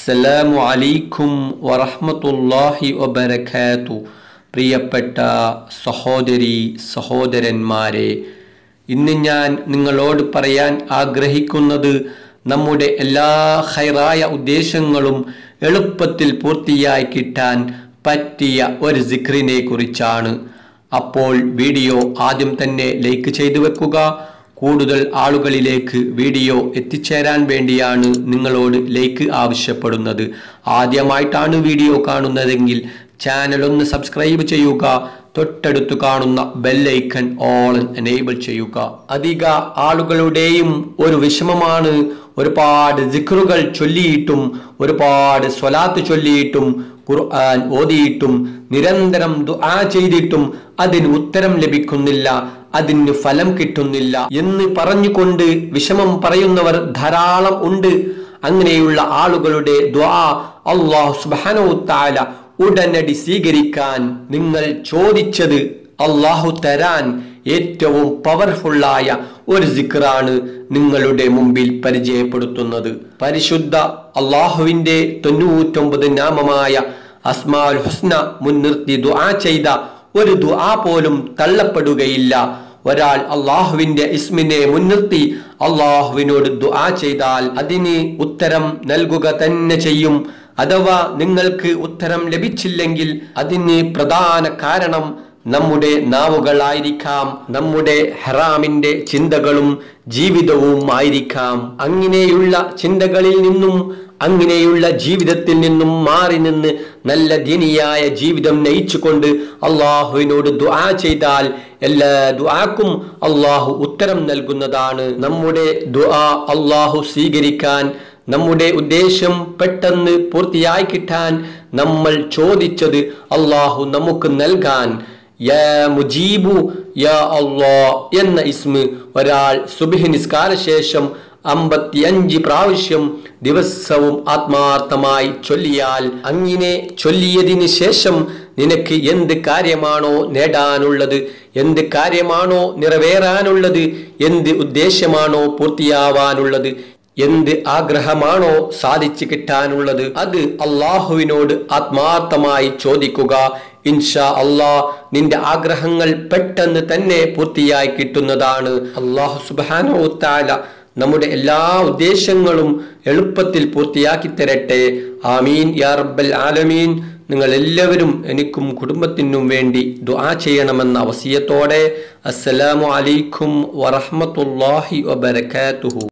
അസ്സലാമു അലൈക്കും വറഹ്മത്തുള്ളാഹി വബറകാതു പ്രിയപ്പെട്ട സഹോദരി സഹോദരന്മാരെ ഇന്ന് ഞാൻ നിങ്ങളോട് പറയാൻ ആഗ്രഹിക്കുന്നത് നമ്മുടെ എല്ലാ ഹൈറായ ഉദ്ദേശങ്ങളും എളുപ്പത്തിൽ പൂർത്തിയായി കിട്ടാൻ പറ്റിയ ഒരു സിക്രിനെ കുറിച്ചാണ് അപ്പോൾ വീഡിയോ ആദ്യം തന്നെ ലൈക്ക് ചെയ്തു വെക്കുക കൂടുതൽ ആളുകളിലേക്ക് വീഡിയോ എത്തിച്ചേരാൻ വേണ്ടിയാണ് നിങ്ങളോട് ലൈക്ക് ആവശ്യപ്പെടുന്നത് ആദ്യമായിട്ടാണ് വീഡിയോ കാണുന്നതെങ്കിൽ ചാനൽ ഒന്ന് സബ്സ്ക്രൈബ് ചെയ്യുക തൊട്ടടുത്ത് കാണുന്ന ബെല്ലൈക്കൺ ഓൾ എനേബിൾ ചെയ്യുക അധിക ആളുകളുടെയും ഒരു വിഷമമാണ് ഒരുപാട് സിഖറുകൾ ചൊല്ലിയിട്ടും ഒരുപാട് സ്വലാത്ത് ചൊല്ലിയിട്ടും ഖുർആൻ ഓതിയിട്ടും നിരന്തരം ദുആ ചെയ്തിട്ടും അതിന് ഉത്തരം ലഭിക്കുന്നില്ല അതിന് ഫലം കിട്ടുന്നില്ല എന്ന് പറഞ്ഞുകൊണ്ട് വിഷമം പറയുന്നവർ ധാരാളം ഉണ്ട് അങ്ങനെയുള്ള ആളുകളുടെ ദ്വാ അള്ളാഹു സുബാനോ താല ഉടനടി സ്വീകരിക്കാൻ നിങ്ങൾ ചോദിച്ചത് അള്ളാഹു തരാൻ ഏറ്റവും പവർഫുള്ളായ ഒരു സിക്റാണ് നിങ്ങളുടെ മുമ്പിൽ പരിചയപ്പെടുത്തുന്നത് പരിശുദ്ധ അള്ളാഹുവിന്റെ തൊണ്ണൂറ്റൊമ്പത് നാമമായ അസ്മാൽ ഹുസ്ന മുൻനിർത്തി ദുആ ചെയ്ത ഒരു ദുആ പോലും തള്ളപ്പെടുകയില്ല ഒരാൾ അള്ളാഹുവിന്റെ ഇസ്മിനെ മുൻനിർത്തി അള്ളാഹുവിനോട് ദുആ ചെയ്താൽ അതിന് ഉത്തരം നൽകുക തന്നെ ചെയ്യും അഥവാ നിങ്ങൾക്ക് ഉത്തരം ലഭിച്ചില്ലെങ്കിൽ അതിന് പ്രധാന കാരണം നമ്മുടെ നാവുകളായിരിക്കാം നമ്മുടെ ഹറാമിന്റെ ചിന്തകളും ജീവിതവും ആയിരിക്കാം അങ്ങനെയുള്ള ചിന്തകളിൽ നിന്നും അങ്ങനെയുള്ള ജീവിതത്തിൽ നിന്നും മാറി നിന്ന് നല്ല ദീനിയായ ജീവിതം നയിച്ചുകൊണ്ട് അള്ളാഹുവിനോട് ദുആ ചെയ്താൽ എല്ലാ ദുആക്കും അള്ളാഹു ഉത്തരം നൽകുന്നതാണ് നമ്മുടെ ദുആ അള്ളാഹു സ്വീകരിക്കാൻ നമ്മുടെ ഉദ്ദേശം പെട്ടെന്ന് പൂർത്തിയായി കിട്ടാൻ നമ്മൾ ചോദിച്ചത് അള്ളാഹു നമുക്ക് നൽകാൻ യാ മുജീബു യാ അള്ളാ എന്ന ഇസ്മ് ഒരാൾ സുബിഹ് നിസ്കാര ശേഷം അമ്പത്തിയഞ്ച് പ്രാവശ്യം ദിവസവും ആത്മാർത്ഥമായി ചൊല്ലിയാൽ അങ്ങനെ ചൊല്ലിയതിന് ശേഷം നിനക്ക് എന്ത് കാര്യമാണോ നേടാനുള്ളത് എന്ത് കാര്യമാണോ നിറവേറാനുള്ളത് എന്ത് ഉദ്ദേശമാണോ പൂർത്തിയാവാനുള്ളത് എന്ത് ആഗ്രഹമാണോ സാധിച്ചു കിട്ടാനുള്ളത് അത് അള്ളാഹുവിനോട് ആത്മാർത്ഥമായി ചോദിക്കുക ഇൻഷാ അള്ളാ നിന്റെ ആഗ്രഹങ്ങൾ പെട്ടെന്ന് തന്നെ പൂർത്തിയായി കിട്ടുന്നതാണ് അള്ളാഹു സുബാനോ താല നമ്മുടെ എല്ലാ ഉദ്ദേശങ്ങളും എളുപ്പത്തിൽ പൂർത്തിയാക്കി തരട്ടെ ആമീൻ യാ റബ്ബൽ ആലമീൻ നിങ്ങൾ എല്ലാവരും എനിക്കും കുടുംബത്തിനും വേണ്ടി ദുആ ചെയ്യണമെന്ന വസിയത്തോടെ അസ്സലാമു അലൈക്കും വറഹ്മത്തുള്ളാഹി വബറകാതുഹു